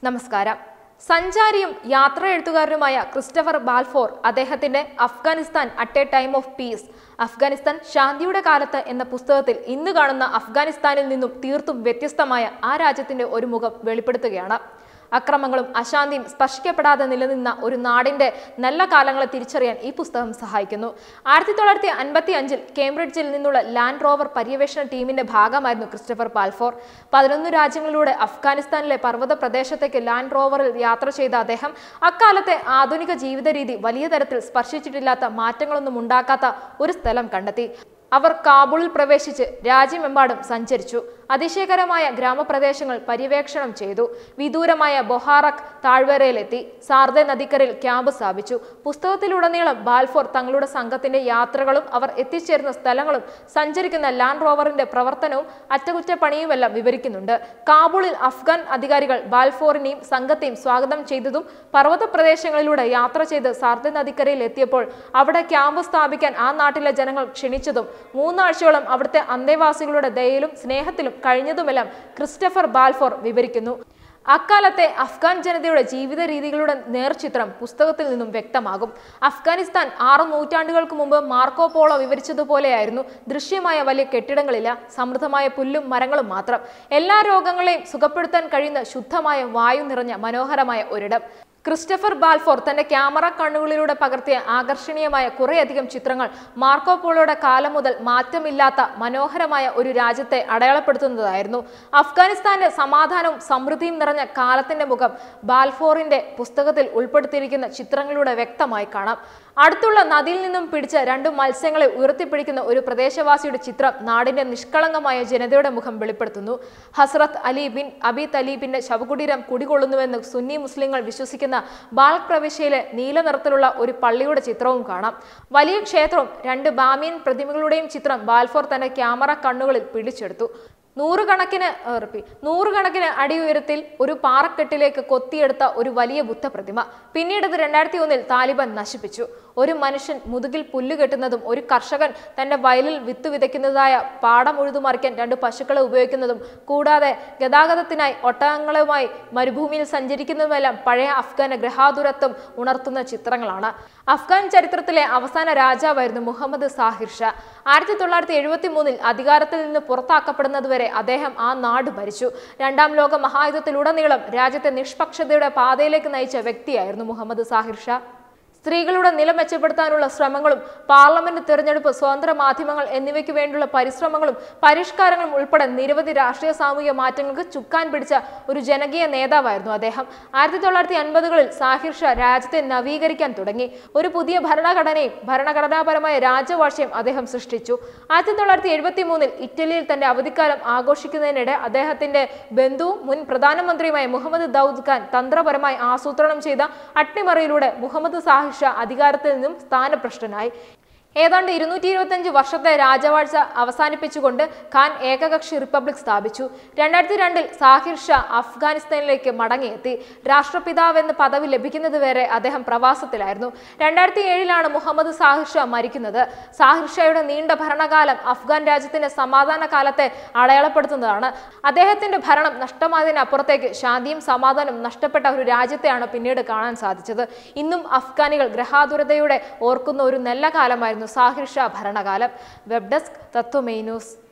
നമസ്കാരം സഞ്ചാരിയും യാത്ര എഴുത്തുകാരനുമായ Christopher Balfour അദ്ദേഹത്തിന്റെ Afghanistan at a time of peace Afghanistan ശാന്തിയുടെ കാലത്ത് എന്ന പുസ്തകത്തിൽ ഇന്ന് കാണുന്ന അഫ്ഗാനിസ്ഥാനിൽ നിന്നും തീർത്തും വ്യത്യസ്തമായ ആ രാജ്യത്തിന്റെ ഒരു മുഖം വെളിപ്പെടുത്തുകയാണ് അക്രമങ്ങളും അശാന്തിയും സ്പർശിക്കപ്പെടാതെ നിലനിന്ന ഒരു നാടിന്റെ നല്ല കാലങ്ങളെ തിരിച്ചറിയാൻ ഈ പുസ്തകം സഹായിക്കുന്നു ആയിരത്തി തൊള്ളായിരത്തി അൻപത്തി അഞ്ചിൽ കേംബ്രിഡ്ജിൽ നിന്നുള്ള ലാൻഡ് റോവർ പര്യവേഷണ ടീമിന്റെ ഭാഗമായിരുന്നു ക്രിസ്റ്റഫർ പാൽഫോർ പതിനൊന്ന് രാജ്യങ്ങളിലൂടെ അഫ്ഗാനിസ്ഥാനിലെ പർവ്വത പ്രദേശത്തേക്ക് ലാൻഡ് റോവറിൽ യാത്ര ചെയ്ത അദ്ദേഹം അക്കാലത്തെ ആധുനിക ജീവിത രീതി വലിയ തരത്തിൽ സ്പർശിച്ചിട്ടില്ലാത്ത മാറ്റങ്ങളൊന്നും ഉണ്ടാക്കാത്ത ഒരു സ്ഥലം കണ്ടെത്തി അവർ കാബൂളിൽ പ്രവേശിച്ച് രാജ്യമെമ്പാടും സഞ്ചരിച്ചു അതിശയകരമായ ഗ്രാമപ്രദേശങ്ങൾ പര്യവേക്ഷണം ചെയ്തു വിദൂരമായ ബൊഹാറക് താഴ്വരയിലെത്തി സാർദെ നദിക്കരയിൽ ക്യാമ്പ് സ്ഥാപിച്ചു പുസ്തകത്തിലുടനീളം ബാൽഫോർ തങ്ങളുടെ സംഘത്തിന്റെ യാത്രകളും അവർ എത്തിച്ചേരുന്ന സ്ഥലങ്ങളും സഞ്ചരിക്കുന്ന ലാൻഡ് റോവറിന്റെ പ്രവർത്തനവും അറ്റകുറ്റപ്പണിയുമെല്ലാം വിവരിക്കുന്നുണ്ട് കാബൂളിൽ അഫ്ഗാൻ അധികാരികൾ ബാൽഫോറിനെയും സംഘത്തെയും സ്വാഗതം ചെയ്തതും പർവ്വത പ്രദേശങ്ങളിലൂടെ യാത്ര ചെയ്ത് സാർദെ നദിക്കരയിൽ എത്തിയപ്പോൾ അവിടെ ക്യാമ്പ് സ്ഥാപിക്കാൻ ആ നാട്ടിലെ ജനങ്ങൾ ക്ഷണിച്ചതും മൂന്നാഴ്ചയോളം അവിടുത്തെ അന്തേവാസികളുടെ ദയയിലും സ്നേഹത്തിലും കഴിഞ്ഞതുമെല്ലാം ക്രിസ്റ്റഫർ ബാൽഫോർ വിവരിക്കുന്നു അക്കാലത്തെ അഫ്ഗാൻ ജനതയുടെ ജീവിത രീതികളുടെ നേർചിത്രം പുസ്തകത്തിൽ നിന്നും വ്യക്തമാകും അഫ്ഗാനിസ്ഥാൻ ആറ് നൂറ്റാണ്ടുകൾക്ക് മുമ്പ് മാർക്കോ പോളോ വിവരിച്ചതുപോലെയായിരുന്നു ദൃശ്യമായ വലിയ കെട്ടിടങ്ങളില്ല സമൃദ്ധമായ പുല്ലും മരങ്ങളും മാത്രം എല്ലാ രോഗങ്ങളെയും സുഖപ്പെടുത്താൻ കഴിയുന്ന ശുദ്ധമായ വായു നിറഞ്ഞ മനോഹരമായ ഒരിടം ക്രിസ്റ്റഫർ ബാൽഫോർ തന്റെ ക്യാമറ കണ്ണുകളിലൂടെ പകർത്തിയ ആകർഷണീയമായ കുറേയധികം ചിത്രങ്ങൾ മാർക്കോ പോളോയുടെ കാലം മുതൽ മാറ്റമില്ലാത്ത മനോഹരമായ ഒരു രാജ്യത്തെ അടയാളപ്പെടുത്തുന്നതായിരുന്നു അഫ്ഗാനിസ്ഥാന്റെ സമാധാനവും സമൃദ്ധിയും നിറഞ്ഞ കാലത്തിന്റെ മുഖം ബാൽഫോറിന്റെ പുസ്തകത്തിൽ ഉൾപ്പെടുത്തിയിരിക്കുന്ന ചിത്രങ്ങളിലൂടെ വ്യക്തമായി കാണാം അടുത്തുള്ള നദിയിൽ നിന്നും പിടിച്ച രണ്ട് മത്സ്യങ്ങളെ ഉയർത്തിപ്പിടിക്കുന്ന ഒരു പ്രദേശവാസിയുടെ ചിത്രം നാടിന്റെ നിഷ്കളങ്കമായ ജനതയുടെ മുഖം വെളിപ്പെടുത്തുന്നു ഹസ്രത്ത് അലി ബിൻ അബി തലീബിന്റെ ശവകുടീരം കുടികൊള്ളുന്നുവെന്ന് സുന്നി മുസ്ലിങ്ങൾ വിശ്വസിക്കുന്ന ബാൽക് പ്രവിശ്യയിലെ നീല നിറത്തിലുള്ള ഒരു പള്ളിയുടെ ചിത്രവും കാണാം വലിയ ക്ഷേത്രവും രണ്ട് ബാമിയൻ പ്രതിമകളുടെയും ചിത്രം ബാൽഫോർ തന്റെ ക്യാമറ കണ്ണുകളിൽ പിടിച്ചെടുത്തു നൂറുകണക്കിന് റിപ്പി നൂറുകണക്കിന് അടി ഉയരത്തിൽ ഒരു പാറക്കെട്ടിലേക്ക് കൊത്തിയെടുത്ത ഒരു വലിയ ബുദ്ധപ്രതിമ പിന്നീട് ഇത് രണ്ടായിരത്തി ഒന്നിൽ താലിബാൻ നശിപ്പിച്ചു ഒരു മനുഷ്യൻ മുതുകിൽ പുല്ല് കെട്ടുന്നതും ഒരു കർഷകൻ തന്റെ വയലിൽ വിത്ത് വിതയ്ക്കുന്നതായ പാടം ഉഴുതുമറിക്കാൻ രണ്ട് പശുക്കളെ ഉപയോഗിക്കുന്നതും കൂടാതെ ഗതാഗതത്തിനായി ഒട്ടകങ്ങളുമായി മരുഭൂമിയിൽ സഞ്ചരിക്കുന്നതുമെല്ലാം പഴയ അഫ്ഗാന് ഗ്രഹാതുരത്വം ഉണർത്തുന്ന ചിത്രങ്ങളാണ് അഫ്ഗാൻ ചരിത്രത്തിലെ അവസാന രാജാവായിരുന്നു മുഹമ്മദ് സാഹിർ ഷാ ആയിരത്തി തൊള്ളായിരത്തി എഴുപത്തി മൂന്നിൽ അധികാരത്തിൽ നിന്ന് പുറത്താക്കപ്പെടുന്നതുവരെ അദ്ദേഹം ആ നാട് ഭരിച്ചു രണ്ടാം ലോക മഹായുദ്ധത്തിലുടനീളം രാജ്യത്തെ നിഷ്പക്ഷതയുടെ പാതയിലേക്ക് നയിച്ച വ്യക്തിയായിരുന്നു മുഹമ്മദ് സാഹിർ ഷാ സ്ത്രീകളുടെ നില മെച്ചപ്പെടുത്താനുള്ള ശ്രമങ്ങളും പാർലമെന്റ് തിരഞ്ഞെടുപ്പ് സ്വതന്ത്ര മാധ്യമങ്ങൾ എന്നിവയ്ക്ക് വേണ്ടിയുള്ള പരിശ്രമങ്ങളും പരിഷ്കാരങ്ങളും ഉൾപ്പെടെ നിരവധി രാഷ്ട്രീയ സാമൂഹിക മാറ്റങ്ങൾക്ക് ചുക്കാൻ പിടിച്ച ഒരു ജനകീയ നേതാവായിരുന്നു അദ്ദേഹം ആയിരത്തി തൊള്ളായിരത്തി അൻപതുകളിൽ സാഹിർ ഷാ രാജ്യത്തെ നവീകരിക്കാൻ തുടങ്ങി ഒരു പുതിയ ഭരണഘടനയും ഭരണഘടനാപരമായ രാജവാഴ്ചയും അദ്ദേഹം സൃഷ്ടിച്ചു ആയിരത്തി തൊള്ളായിരത്തി എഴുപത്തി മൂന്നിൽ ഇറ്റലിയിൽ തന്റെ അവധിക്കാലം ആഘോഷിക്കുന്നതിനിടെ അദ്ദേഹത്തിന്റെ ബന്ധുവും മുൻ പ്രധാനമന്ത്രിയുമായ മുഹമ്മദ് ദൌദ് ഖാൻ തന്ത്രപരമായി ആസൂത്രണം ചെയ്ത അട്ടിമറിയിലൂടെ മുഹമ്മദ് സാഹിർ ഷാ അധികാരത്തിൽ നിന്നും സ്ഥാനഭ്രഷ്ടനായി ഏതാണ്ട് ഇരുന്നൂറ്റി ഇരുപത്തഞ്ച് വർഷത്തെ രാജവാഴ്ച അവസാനിപ്പിച്ചുകൊണ്ട് ഖാൻ ഏകകക്ഷി റിപ്പബ്ലിക് സ്ഥാപിച്ചു രണ്ടായിരത്തി രണ്ടിൽ സാഹിർ ഷാ അഫ്ഗാനിസ്ഥാനിലേക്ക് മടങ്ങിയെത്തി രാഷ്ട്രപിതാവ് എന്ന പദവി ലഭിക്കുന്നതുവരെ അദ്ദേഹം പ്രവാസത്തിലായിരുന്നു രണ്ടായിരത്തി ഏഴിലാണ് മുഹമ്മദ് സാഹിർ ഷാ മരിക്കുന്നത് സാഹിർ ഷായുടെ നീണ്ട ഭരണകാലം അഫ്ഗാൻ രാജ്യത്തിന്റെ സമാധാന കാലത്തെ അടയാളപ്പെടുത്തുന്നതാണ് അദ്ദേഹത്തിന്റെ ഭരണം നഷ്ടമായതിനപ്പുറത്തേക്ക് ശാന്തിയും സമാധാനവും നഷ്ടപ്പെട്ട ഒരു രാജ്യത്തെയാണ് പിന്നീട് കാണാൻ സാധിച്ചത് ഇന്നും അഫ്ഗാനികൾ ഗ്രഹാതുരതയുടെ ഓർക്കുന്ന ഒരു നല്ല കാലമായിരുന്നു സാഹിർ ഷാ ഭരണകാലം വെബ് ഡെസ്ക് തത്വമേ ന്യൂസ്